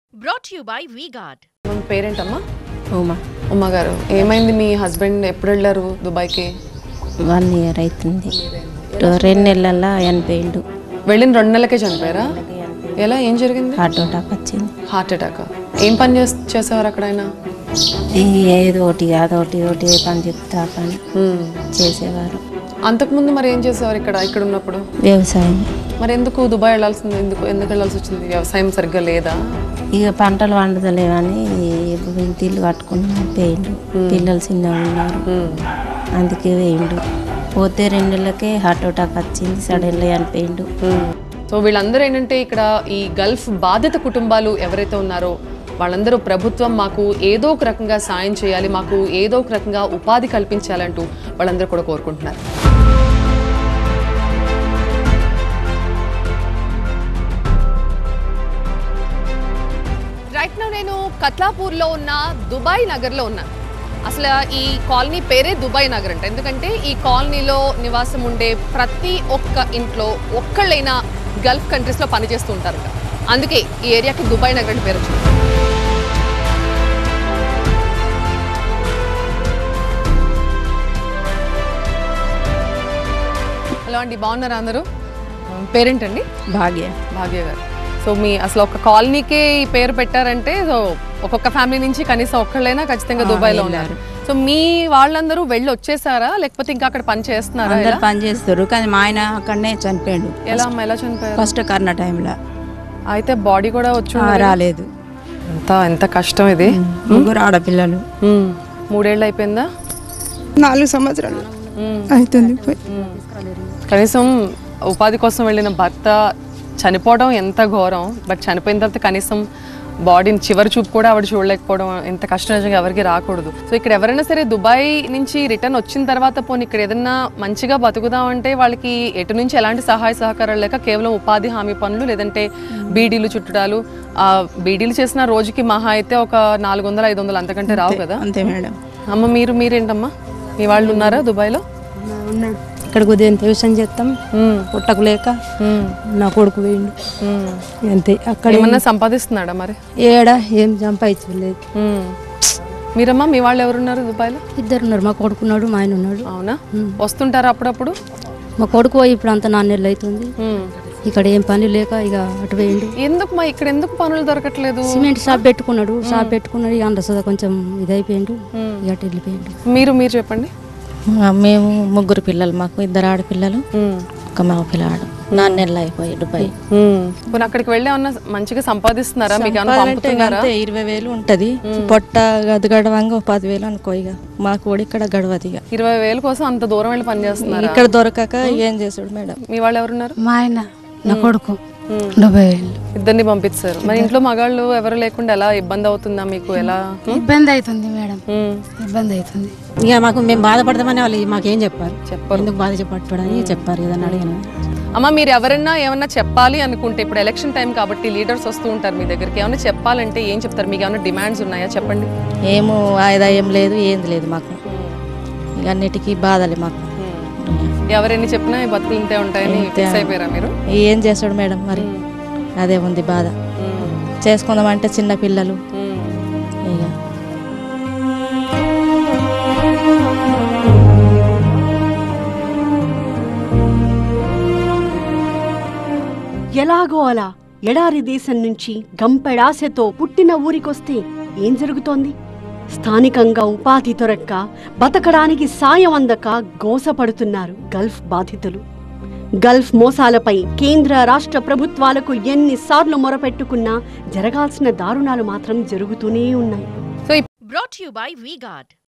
Brought to you by VGuard. మన పేరేంటమ్మా ఉమా ఉమ్మ గారు ఏమైంది మీ హస్బెండ్ ఎప్పుడు వెళ్ళారు దుబాయ్కి వన్ ఇయర్ అవుతుంది రెండు నెలల్లో చనిపోయిండు వెళ్ళిన రెండు నెలలకే చనిపోయారా ఎలా ఏం జరిగింది హార్ట్ అటాక్ వచ్చింది హార్ట్ అటాక్ ఏం పని చేస్ చేసేవారు అక్కడ ఆయన ఈ ఏదో ఒకటి అదొకటి ఒకటి ఏ పని చెప్తా ఆ పని మ్మ్. చేసేవారు అంతకుముందు మరి ఏం చేసేవారు ఇక్కడ ఇక్కడ ఉన్నప్పుడు వ్యవసాయం మరి ఎందుకు దుబాయ్ వెళ్ళాల్సింది ఎందుకు ఎందుకు వెళ్ళాల్సి వచ్చింది వ్యవసాయం సరిగ్గా లేదా ఇక పంటలు వండదలేవని ఇంటి ఇల్లు కట్టుకుని పోయిండు పిల్లలు చిన్నగా ఉన్నారు మ్మ్. అందుకే వేయిండు పోతే రెండు నెలలకే హార్ట్ అటాక్ వచ్చింది సడన్గా చనిపోయిండు మ్మ్. సో వీళ్ళందరూ ఏంటంటే ఇక్కడ ఈ గల్ఫ్ బాధిత కుటుంబాలు ఎవరైతే ఉన్నారో వాళ్ళందరూ ప్రభుత్వం మాకు ఏదో ఒక రకంగా సాయం చేయాలి మాకు ఏదో ఒక రకంగా ఉపాధి కల్పించాలంటూ వాళ్ళందరూ కూడా కోరుకుంటున్నారు రైట్ నౌ నేను కత్లాపూర్లో ఉన్న దుబాయ్ నగర్లో ఉన్నాను అసలు ఈ కాలనీ పేరే దుబాయ్ నగర్ అంట ఎందుకంటే ఈ కాలనీలో నివాసం ఉండే ప్రతి ఒక్క ఇంట్లో ఒక్కళ్ళైనా గల్ఫ్ కంట్రీస్లో పనిచేస్తూ ఉంటారట అందుకే ఈ ఏరియాకి దుబాయ్ నగర్ అని పేరు వచ్చింది హలో అండి బాగున్నారా అందరూ పేరేంటండి భాగ్య భాగ్య గారు సో మీ అసలు ఒక కాలనీకే ఈ పేరు పెట్టారంటే సో ఒక్కొక్క ఫ్యామిలీ నుంచి కనీసం ఒక్కళ్ళైనా ఖచ్చితంగా దుబాయ్లో ఉన్నారు సో మీ వాళ్ళందరూ వెళ్ళి వచ్చేసారా లేకపోతే ఇంకా అక్కడ పని చేస్తున్నారా అందరు ఎలా? పని చేస్తారు కానీ మా ఆయన అక్కడనే చనిపోయాడు ఎలా అమ్మా ఎలా చనిపోయారు ఫస్ట్ కరోనా టైంలో అయితే బాడీ కూడా వచ్చి ఆ, ఉండదు. రాలేదు ఎంత ఎంత కష్టం ఇది ముగ్గురు ఆడపిల్లలు మ్మ్. మూడేళ్ళు అయిపోయిందా నాలుగు సంవత్సరాలు మ్మ్. అవుతుంది పోయి మ్మ్. కనీసం ఉపాధి కోసం వెళ్ళిన భర్త చనిపోవడం ఎంత ఘోరం బట్ చనిపోయిన తర్వాత కనీసం బాడీని చివరి చూపు కూడా ఆవిడ చూడలేకపోవడం ఎంత కష్టం నిజంగా ఎవరికి రాకూడదు సో ఇక్కడ ఎవరైనా సరే దుబాయ్ నుంచి రిటర్న్ వచ్చిన తర్వాత పోనీ ఇక్కడ ఏదైనా మంచిగా బతుకుదాం అంటే వాళ్ళకి ఎటు నుంచి ఎలాంటి సహాయ సహకారాలు లేక కేవలం ఉపాధి హామీ పనులు లేదంటే బీడీలు చుట్టడాలు ఆ బీడీలు చేసిన రోజుకి మహా అయితే ఒక నాలుగు వందలు ఐదు వందలు అంతకంటే రావు కదా అంతే మేడం అమ్మ మీరు మీరేంటమ్మా మీ వాళ్ళు ఉన్నారా దుబాయ్లో ఇక్కడ ఉదయం వ్యవసాయం చేస్తాం మ్మ్. పుట్టకు లేక మ్మ్. నా కొడుకు వేయండు మ్మ్. అంతే అక్కడ ఏమన్నా సంపాదిస్తున్నాడా మరి ఏడ ఏం సంపాదించలేదు మ్మ్. మీరమ్మా మీ వాళ్ళు ఎవరున్నారు దుబాయ్లో ఇద్దరు ఉన్నారు మా కొడుకున్నాడు మా ఆయన ఉన్నాడు అవునా వస్తుంటారా అప్పుడప్పుడు మా కొడుకు పోయి ఇప్పుడు అంత నాన్నెళ్ళు అవుతుంది మ్మ్. ఇక్కడ ఏం పని లేక ఇక అటు వేయండు ఎందుకు మా ఇక్కడ ఎందుకు పనులు దొరకట్లేదు సిమెంట్ షాప్ పెట్టుకున్నాడు షాప్ పెట్టుకున్నాడు ఇక అంత సదా కొంచెం ఇదైపోయిండు ఇక అటు వెళ్ళిపోయిండు మీరు మీరు చెప్పండి మేము ముగ్గురు పిల్లలు మాకు ఇద్దరు ఆడపిల్లలు మ్మ్. ఒక మగ పిల్లాడు నాలుగు నెలలు అయిపోయి దుబాయ్ మ్మ్. పోనీ అక్కడికి వెళ్ళి ఏమన్నా మంచిగా సంపాదిస్తున్నారా మీకు ఏమన్నా పంపుతున్నారా అంతే ఇరవై వేలు ఉంటది పొట్ట అది గడవంగా ఒక పదివేలు అనుకో ఇక మాకు కూడా ఇక్కడ గడవదు ఇక ఇరవై వేల కోసం అంత దూరం వెళ్ళి పని చేస్తున్నారా ఇక్కడ దొరకక ఏం చేసాడు మేడం మీ వాళ్ళు ఎవరున్నారు మా ఆయన నా కొడుకు దుబాయ్ వెళ్ళి ఇద్దరిని పంపించారు మరి ఇంట్లో మగాళ్ళు ఎవరు లేకుండా ఎలా ఇబ్బంది అవుతుందా మీకు ఎలా ఇబ్బంది అవుతుంది మేడం మ్మ్. ఇబ్బంది అవుతుంది ఇక మాకు మేము బాధపడతామని వాళ్ళు మాకేం చెప్పారు చెప్పరు ఎందుకు బాధ చెప్పాడని చెప్పారు ఏదన్నా అడిగిన అమ్మ మీరు ఎవరైనా ఏమన్నా చెప్పాలి అనుకుంటే ఇప్పుడు ఎలక్షన్ టైం కాబట్టి లీడర్స్ వస్తూ ఉంటారు మీ దగ్గరికి ఏమైనా చెప్పాలంటే ఏం చెప్తారు మీకు ఏమైనా డిమాండ్స్ ఉన్నాయా చెప్పండి ఏమో ఆదాయం లేదు ఏంది లేదు మాకు ఇక అన్నిటికీ బాధలే మాకు ఎవరెన్ని చెప్పినా ఈ బతుకులు ఇంతే ఉంటాయని ఇంతే. ఫిక్స్ అయిపోయారా మీరు ఏం చేస్తాడు మేడం మరి అదే ఉంది బాధ చేసుకుందామంటే చిన్న పిల్లలు ఇక ఎలాగో అలా ఎడారి దేశం నుంచి గంపెడాశతో పుట్టిన ఊరికొస్తే ఏం జరుగుతోంది స్థానికంగా ఉపాధి దొరక్క బతకడానికి సాయం అందక గోసపడుతున్నారు గల్ఫ్ బాధితులు గల్ఫ్ మోసాలపై కేంద్ర రాష్ట్ర ప్రభుత్వాలకు ఎన్నిసార్లు మొరపెట్టుకున్నా జరగాల్సిన దారుణాలు మాత్రం జరుగుతూనే ఉన్నాయి so Brought to you by VGuard.